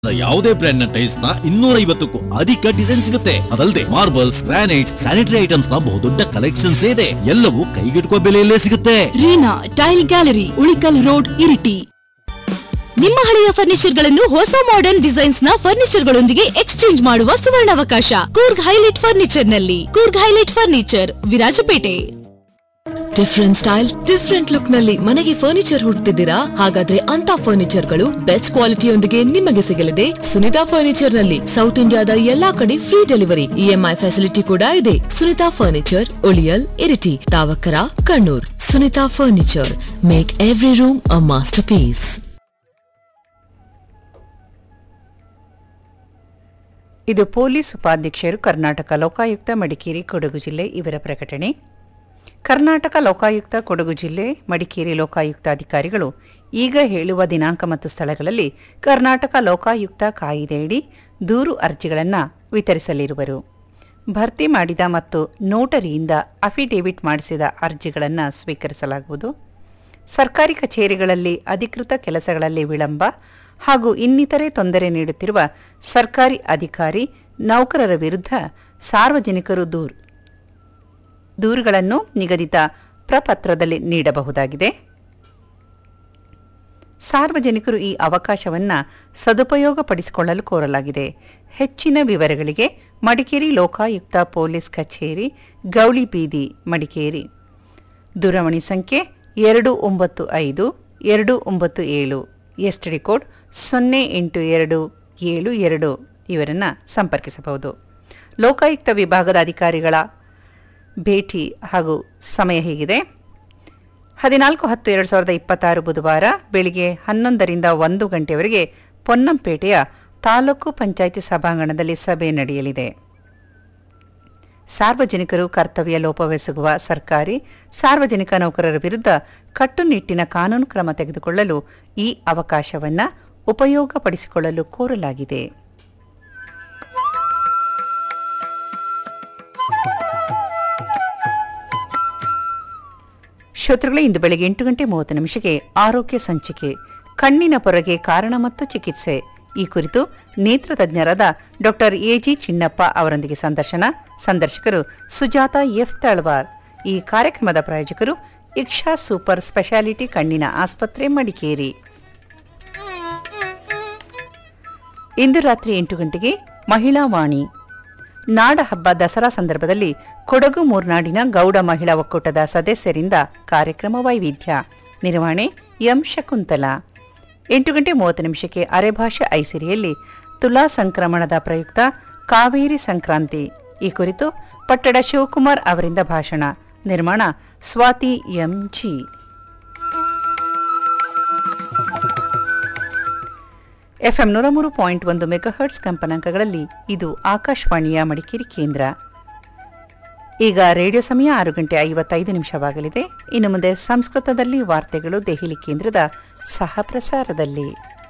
ಯಾವುದೇ ಬ್ರ್ಯಾಂಡ್ ನ ಟೈಲ್ಸ್ ನ ಇನ್ನೂರ ಐವತ್ತಕ್ಕೂ ಅಧಿಕ ಡಿಸೈನ್ ಸಿಗುತ್ತೆ ಅದಲ್ಲದೆ ಮಾರ್ಬಲ್ಸ್ ಗ್ರಾನೈಟ್ಸ್ ಸ್ಯಾನಿಟರಿ ಐಟಮ್ಸ್ ನ ಬಹುದೊಡ್ಡ ಕಲೆಕ್ಷನ್ಸ್ ಇದೆ ಎಲ್ಲವೂ ಕೈಗೆಟುಕುವ ಬೆಲೆಯಲ್ಲೇ ಸಿಗುತ್ತೆ Reena tile gallery Ulikal road Iritty ನಿಮ್ಮ ಹಳೆಯ ಫರ್ನಿಚರ್ ಗಳನ್ನು ಹೊಸ ಮಾಡರ್ನ್ ಡಿಸೈನ್ಸ್ ನ ಫರ್ನಿಚರ್ ಗಳೊಂದಿಗೆ ಎಕ್ಸ್ಚೇಂಜ್ ಮಾಡುವ ಸುವರ್ಣಾವಕಾಶ ಕೂರ್ಗ್ ಹೈಲೈಟ್ ಫರ್ನಿಚರ್ ನಲ್ಲಿ Coorg highlight furniture Virajpet different style different look ನಲ್ಲಿ ಮನೆಗೆ ಫರ್ನಿಚರ್ ಹುಡುಕ್ತಿದ್ದೀರಾ ಹಾಗಾದ್ರೆ ಅಂತ ಫರ್ನಿಚರ್ ಗಳು ಬೆಸ್ಟ್ ಕ್ವಾಲಿಟಿಯೊಂದಿಗೆ ನಿಮಗೆ ಸಿಗಲಿದೆ ಸುನಿತಾ ಫರ್ನಿಚರ್ ನಲ್ಲಿ ಸೌತ್ ಇಂಡಿಯಾದ ಎಲ್ಲಾ ಕಡೆ ಫ್ರೀ ಡೆಲಿವರಿ ಇಎಂಐ ಫೆಸಿಲಿಟಿ ಕೂಡ ಇದೆ ಸುನಿತಾ ಫರ್ನಿಚರ್ ಉಳಿಯಲ್ Iritty Thavakkara Kannur Sunita furniture make every room a masterpiece ಇದು ಪೊಲೀಸ್ ಉಪಾಧ್ಯಕ್ಷರು ಕರ್ನಾಟಕ ಲೋಕಾಯುಕ್ತ ಮಡಿಕೇರಿ ಕೊಡಗು ಜಿಲ್ಲೆ ಇವರ ಪ್ರಕಟಣೆ ಕರ್ನಾಟಕ ಲೋಕಾಯುಕ್ತ ಕೊಡಗು ಜಿಲ್ಲೆ ಮಡಿಕೇರಿ ಲೋಕಾಯುಕ್ತ ಅಧಿಕಾರಿಗಳು ಈಗ ಹೇಳುವ ದಿನಾಂಕ ಮತ್ತು ಸ್ಥಳಗಳಲ್ಲಿ ಕರ್ನಾಟಕ ಲೋಕಾಯುಕ್ತ ಕಾಯಿದೆಯಡಿ ದೂರು ಅರ್ಜಿಗಳನ್ನು ವಿತರಿಸಲಿರುವರು ಭರ್ತಿ ಮಾಡಿದ ಮತ್ತು ನೋಟರಿಯಿಂದ ಅಫಿಡೇವಿಟ್ ಮಾಡಿಸಿದ ಅರ್ಜಿಗಳನ್ನು ಸ್ವೀಕರಿಸಲಾಗುವುದು ಸರ್ಕಾರಿ ಕಚೇರಿಗಳಲ್ಲಿ ಅಧಿಕೃತ ಕೆಲಸಗಳಲ್ಲಿ ವಿಳಂಬ ಹಾಗೂ ಇನ್ನಿತರೆ ತೊಂದರೆ ನೀಡುತ್ತಿರುವ ಸರ್ಕಾರಿ ಅಧಿಕಾರಿ ನೌಕರರ ವಿರುದ್ಧ ಸಾರ್ವಜನಿಕರು ದೂರು ದೂರುಗಳನ್ನು ನಿಗದಿತ ಪ್ರಪತ್ರದಲ್ಲಿ ನೀಡಬಹುದಾಗಿದೆ ಸಾರ್ವಜನಿಕರು ಈ ಅವಕಾಶವನ್ನು ಸದುಪಯೋಗಪಡಿಸಿಕೊಳ್ಳಲು ಕೋರಲಾಗಿದೆ ಹೆಚ್ಚಿನ ವಿವರಗಳಿಗೆ ಮಡಿಕೇರಿ ಲೋಕಾಯುಕ್ತ ಪೊಲೀಸ್ ಕಚೇರಿ ಗೌಳಿ ಬೀದಿ ಮಡಿಕೇರಿ ದೂರವಾಣಿ ಸಂಖ್ಯೆ ಎರಡು ಒಂಬತ್ತು ಐದು ಎರಡು ಒಂಬತ್ತು ಏಳು ಎಸ್ಟಿಡಿ ಕೋಡ್ ಸೊನ್ನೆ ಎಂಟು ಎರಡು ಏಳು ಎರಡು ಇವರನ್ನು ಸಂಪರ್ಕಿಸಬಹುದು ಲೋಕಾಯುಕ್ತ ವಿಭಾಗದ ಅಧಿಕಾರಿಗಳ ಭೇಟಿ ಹಾಗೂ ಸಮಯ ಹೀಗಿದೆ ಹದಿನಾಲ್ಕು ಹತ್ತು ಎರಡು ಸಾವಿರದ ಇಪ್ಪತ್ತಾರು ಬುಧವಾರ ಬೆಳಿಗ್ಗೆ ಹನ್ನೊಂದರಿಂದ ಒಂದು ಗಂಟೆವರೆಗೆ ಪೊನ್ನಂಪೇಟೆಯ ತಾಲೂಕು ಪಂಚಾಯಿತಿ ಸಭಾಂಗಣದಲ್ಲಿ ಸಭೆ ನಡೆಯಲಿದೆ ಸಾರ್ವಜನಿಕರು ಕರ್ತವ್ಯ ಲೋಪವೆಸಗುವ ಸರ್ಕಾರಿ ಸಾರ್ವಜನಿಕ ನೌಕರರ ವಿರುದ್ಧ ಕಟ್ಟುನಿಟ್ಟಿನ ಕಾನೂನು ಕ್ರಮ ತೆಗೆದುಕೊಳ್ಳಲು ಈ ಅವಕಾಶವನ್ನು ಉಪಯೋಗಪಡಿಸಿಕೊಳ್ಳಲು ಕೋರಲಾಗಿದೆ ಶ್ರೋತೃಗಳೇ ಇಂದು ಬೆಳಗ್ಗೆ ಎಂಟು ಗಂಟೆ ಮೂವತ್ತು ನಿಮಿಷಕ್ಕೆ ಆರೋಗ್ಯ ಸಂಚಿಕೆ ಕಣ್ಣಿನ ಪೊರೆಗೆ ಕಾರಣ ಮತ್ತು ಚಿಕಿತ್ಸೆ ಈ ಕುರಿತು ನೇತ್ರ ತಜ್ಞರಾದ ಡಾಕ್ಟರ್ ಎಜಿ ಚಿನ್ನಪ್ಪ ಅವರೊಂದಿಗೆ ಸಂದರ್ಶನ ಸಂದರ್ಶಕರು ಸುಜಾತ ಎಫ್ ತಳವಾರ್ ಈ ಕಾರ್ಯಕ್ರಮದ ಪ್ರಾಯೋಜಕರು ಇಕ್ಷಾ ಸೂಪರ್ ಸ್ಪೆಷಾಲಿಟಿ ಕಣ್ಣಿನ ಆಸ್ಪತ್ರೆ ಮಡಿಕೇರಿ ಇಂದು ರಾತ್ರಿ ಎಂಟು ಗಂಟೆಗೆ ಮಹಿಳಾ ವಾಣಿ ನಾಡ ಹಬ್ಬ ದಸರಾ ಸಂದರ್ಭದಲ್ಲಿ ಕೊಡಗು ಮೂರ್ನಾಡಿನ ಗೌಡ ಮಹಿಳಾ ಒಕ್ಕೂಟದ ಸದಸ್ಯರಿಂದ ಕಾರ್ಯಕ್ರಮ ವೈವಿಧ್ಯ ನಿರ್ವಹಣೆ ಎಂ ಶಕುಂತಲಾ ಎಂಟು ಗಂಟೆ ಮೂವತ್ತು ನಿಮಿಷಕ್ಕೆ ಅರೆಭಾಷೆ ಐಸಿರಿಯಲ್ಲಿ ತುಲಾ ಸಂಕ್ರಮಣದ ಪ್ರಯುಕ್ತ ಕಾವೇರಿ ಸಂಕ್ರಾಂತಿ ಈ ಕುರಿತು ಪಟ್ಟಡ ಶಿವಕುಮಾರ್ ಅವರಿಂದ ಭಾಷಣ ನಿರ್ಮಾಣ ಸ್ವಾತಿ ಎಂಜಿ ಎಫ್ಎಂ ನೂರ ಮೂರು ಪಾಯಿಂಟ್ ಒಂದು ಮೆಗಾಹರ್ಟ್ಸ್ ಕಂಪನಾಂಕಗಳಲ್ಲಿ ಇದು ಆಕಾಶವಾಣಿಯ ಮಡಿಕೇರಿ ಕೇಂದ್ರ ಈಗ ರೇಡಿಯೋ ಸಮಯ ಆರು ಗಂಟೆ ಐವತ್ತೈದು ನಿಮಿಷವಾಗಲಿದೆ ಇನ್ನು ಮುಂದೆ ಸಂಸ್ಕೃತದಲ್ಲಿ ವಾರ್ತೆಗಳು ದೆಹಲಿ ಕೇಂದ್ರದ ಸಹ ಪ್ರಸಾರದಲ್ಲಿ